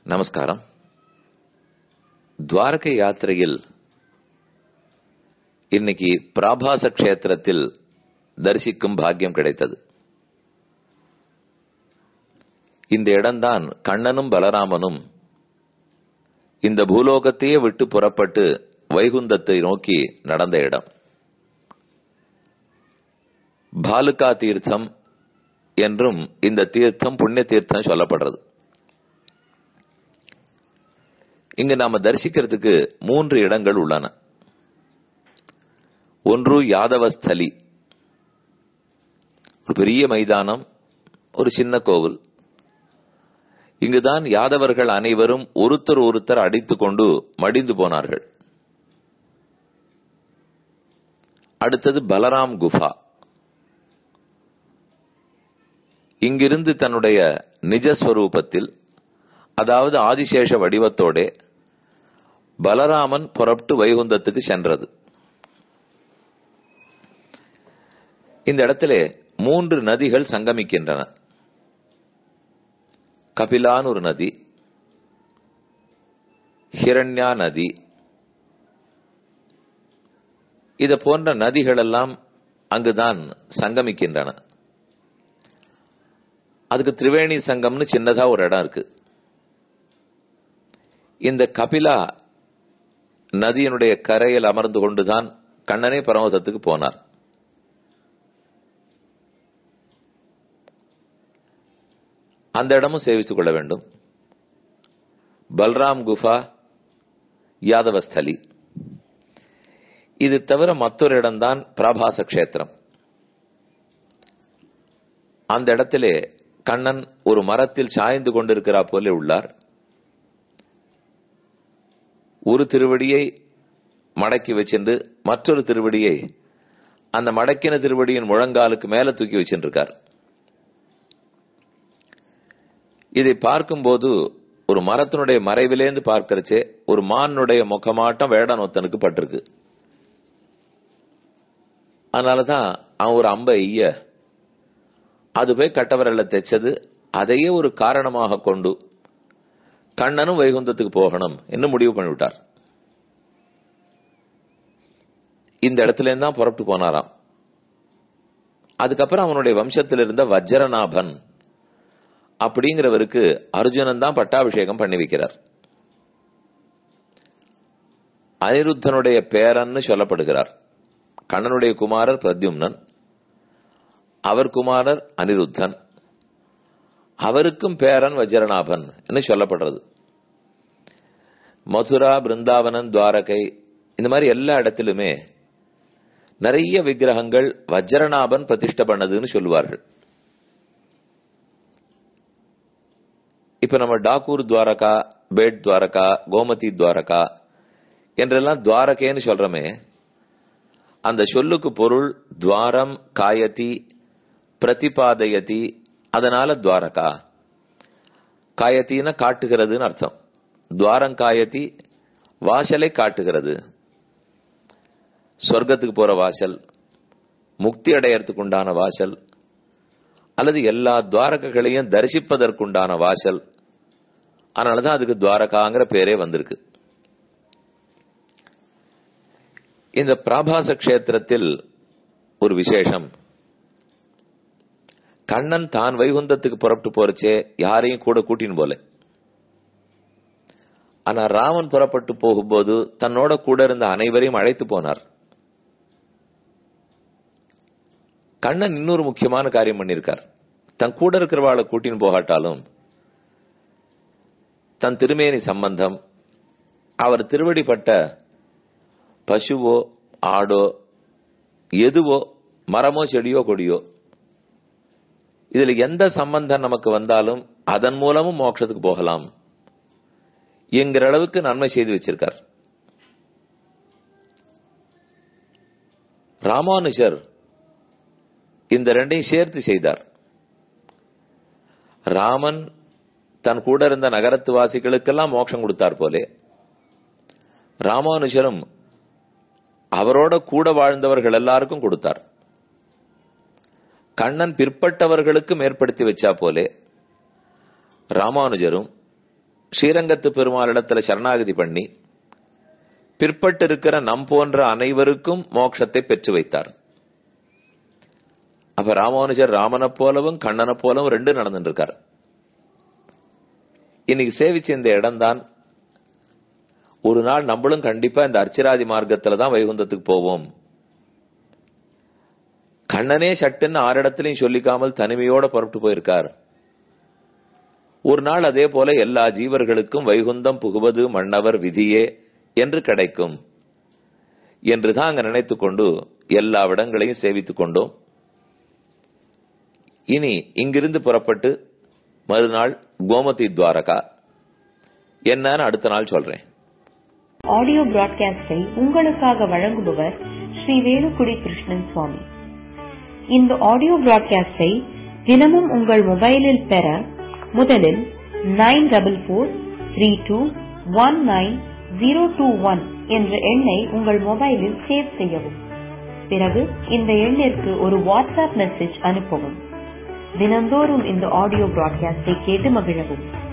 நமஸ்காரம் துவாரகை யாத்திரையில் இன்னைக்கு பிராபாச கஷேத்திரத்தில் தரிசிக்கும் பாக்கியம் கிடைத்தது இந்த இடம்தான் கண்ணனும் பலராமனும் இந்த பூலோகத்தையே விட்டு புறப்பட்டு வைகுந்தத்தை நோக்கி நடந்த இடம் பாலுகா தீர்த்தம் என்றும் இந்த தீர்த்தம் புண்ணிய தீர்த்தம் சொல்லப்படுறது இங்கு நாம தரிசிக்கிறதுக்கு மூன்று இடங்கள் உள்ளன ஒன்று யாதவஸ்தலி ஒரு பெரிய மைதானம் ஒரு சின்ன கோவில் இங்குதான் யாதவர்கள் அனைவரும் ஒருத்தர் ஒருத்தர் அடித்துக் கொண்டு மடிந்து போனார்கள் அடுத்தது பலராம் குஃபா இங்கிருந்து தன்னுடைய நிஜஸ்வரூபத்தில் அதாவது ஆதிசேஷ வடிவத்தோட பலராமன் புறப்பட்டு வைகுந்தத்துக்கு சென்றது இந்த இடத்திலே மூன்று நதிகள் சங்கமிக்கின்றன கபிலான் ஒரு நதி ஹிரண்யா நதி இது போன்ற நதிகள் எல்லாம் அங்குதான் சங்கமிக்கின்றன அதுக்கு திரிவேணி சங்கம்னு சின்னதா ஒரு இடம் இருக்கு இந்த கபிலா நதியினுடைய கரையில் அமர்ந்து கொண்டுதான் கண்ணனே பரமசத்துக்கு போனார் அந்த இடமும் சேவித்துக் கொள்ள வேண்டும் பல்ராம் குஃபா யாதவஸ்தலி இது தவிர மற்றொரு இடம்தான் பிரபாச கஷேத்திரம் அந்த இடத்திலே கண்ணன் ஒரு மரத்தில் சாய்ந்து கொண்டிருக்கிறா போல உள்ளார் ஒரு திருவடியை மடக்கி வச்சிருந்து மற்றொரு திருவடியை அந்த மடக்கின திருவடியின் முழங்காலுக்கு மேல தூக்கி வச்சிருக்கார் இதை பார்க்கும்போது ஒரு மரத்தினுடைய மறைவிலேந்து பார்க்கறச்சே ஒரு மானுடைய முகமாட்டம் வேடனொத்தனுக்கு பட்டிருக்கு அதனாலதான் அவன் ஒரு அம்ப ஐய அது போய் கட்டவரல்ல தைச்சது அதையே ஒரு காரணமாக கொண்டு கண்ணனும் வைகுந்தத்துக்கு போகணும் என்று முடிவு பண்ணிவிட்டார் இந்த இடத்துல தான் புறப்பட்டு போனாராம் அதுக்கப்புறம் அவனுடைய வம்சத்தில் இருந்த வஜ்ரநாபன் அப்படிங்கிறவருக்கு அர்ஜுனன் தான் பட்டாபிஷேகம் பண்ணி வைக்கிறார் அனிருத்தனுடைய பேரன்னு சொல்லப்படுகிறார் கண்ணனுடைய குமாரர் பிரத்யும்னன் அவர் குமாரர் அனிருத்தன் அவருக்கும் பேரன் வஜ்ரநாபன் என்று சொல்லப்படுறது மதுரா பிருந்தாவனன் துவாரகை இந்த மாதிரி எல்லா இடத்திலுமே நிறைய விக்கிரகங்கள் வஜ்ரநாபன் பிரதிஷ்ட பண்ணதுன்னு சொல்லுவார்கள் இப்ப நம்ம டாக்கூர் துவாரகா பேட் துவாரகா கோமதி துவாரகா என்றெல்லாம் துவாரகேன்னு சொல்றோமே அந்த சொல்லுக்கு பொருள் துவாரம் காயதி பிரதிபாதயதி அதனால துவாரகா காயத்தின காட்டுகிறதுன்னு அர்த்தம் துவாரம் காயத்தி வாசலை காட்டுகிறது சொர்க்கத்துக்கு போற வாசல் முக்தி அடையறதுக்கு உண்டான வாசல் அல்லது எல்லா துவாரகங்களையும் தரிசிப்பதற்குண்டான வாசல் அதனாலதான் அதுக்கு துவாரகாங்கிற பேரே வந்திருக்கு இந்த பிராபாச கஷேத்திரத்தில் ஒரு விசேஷம் கண்ணன் தான் வைகுந்தத்துக்கு புறப்பட்டு போறச்சே யாரையும் கூட கூட்டின்னு போல ஆனா ராமன் புறப்பட்டு போகும்போது தன்னோட கூட இருந்த அனைவரையும் அழைத்து போனார் கண்ணன் இன்னொரு முக்கியமான காரியம் பண்ணிருக்கார் தன் கூட இருக்கிறவாளை கூட்டின்னு போகாட்டாலும் தன் திருமேனி சம்பந்தம் அவர் திருவடிப்பட்ட பசுவோ ஆடோ எதுவோ மரமோ செடியோ கொடியோ இதுல எந்த சம்பந்தம் நமக்கு வந்தாலும் அதன் மூலமும் மோட்சத்துக்கு போகலாம் என்கிற அளவுக்கு நன்மை செய்து வச்சிருக்கார் ராமானுஜர் இந்த ரெண்டையும் சேர்த்து செய்தார் ராமன் தன் கூட இருந்த நகரத்து வாசிகளுக்கெல்லாம் மோட்சம் கொடுத்தார் போலே ராமானுஜரும் அவரோட கூட வாழ்ந்தவர்கள் எல்லாருக்கும் கொடுத்தார் கண்ணன் பிற்பட்டவர்களுக்கும் ஏற்படுத்தி வச்சா போலே ராமானுஜரும் ஸ்ரீரங்கத்து பெருமாளிடத்துல சரணாகதி பண்ணி பிற்பட்டு இருக்கிற நம் போன்ற அனைவருக்கும் மோட்சத்தை பெற்று வைத்தார் அப்ப ராமானுஜர் ராமனை போலவும் கண்ணனை போலவும் ரெண்டு நடந்துட்டு இருக்கார் இன்னைக்கு சேவிச்ச இந்த இடம்தான் ஒரு நாள் நம்மளும் கண்டிப்பா இந்த அர்ச்சிராதி மார்க்கத்துல தான் வைகுந்தத்துக்கு போவோம் கண்ணனே சட்டுன்னு ஆறு இடத்துலையும் சொல்லிக்காமல் தனிமையோட புறப்பட்டு போயிருக்கார் ஒரு நாள் அதே போல எல்லா ஜீவர்களுக்கும் வைகுந்தம் புகுவது மன்னவர் விதியே என்று கிடைக்கும் என்றுதான் அங்க நினைத்துக் கொண்டு எல்லா இடங்களையும் சேவித்துக் கொண்டோம் இனி இங்கிருந்து புறப்பட்டு மறுநாள் கோமதி துவாரகா என்னன்னு அடுத்த நாள் சொல்றேன் ஆடியோ பிராட்காஸ்டை உங்களுக்காக வழங்குபவர் ஸ்ரீ வேலுக்குடி கிருஷ்ணன் சுவாமி இந்த ஆடியோ பிராட்காஸ்டை தினமும் உங்கள் மொபைலில் பெற முதலில் nine double four three two one nine zero two one என்ற எண்ணை உங்கள் மொபைலில் சேவ் செய்யவும் பிறகு இந்த எண்ணிற்கு ஒரு வாட்ஸ்அப் மெசேஜ் அனுப்பவும் தினந்தோறும் இந்த ஆடியோ பிராட்காஸ்டை கேட்டு மகிழவும்